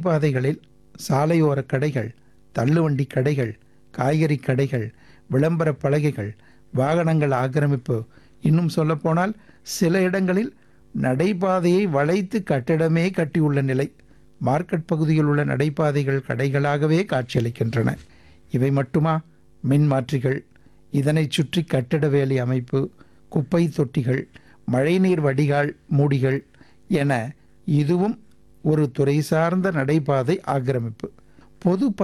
நடைபாதைகளில் சாலையோர கடைகள் தள்ளுவண்டி கடைகள் காய்கறி கடைகள் விளம்பர பலகைகள் வாகனங்கள் ஆக்கிரமிப்பு இன்னும் சொல்லப்போனால் சில இடங்களில் நடைபாதையை வளைத்து கட்டிடமே கட்டியுள்ள நிலை மார்க்கெட் பகுதியில் உள்ள நடைபாதைகள் கடைகளாகவே காட்சியளிக்கின்றன இவை மட்டுமா மின் மாற்றிகள் இதனைச் சுற்றி கட்டிட வேலி அமைப்பு குப்பை தொட்டிகள் மழைநீர் வடிகால் மூடிகள் என இதுவும் ஒரு துறை சார்ந்த நடைபாதை ஆக்கிரமிப்பு பொது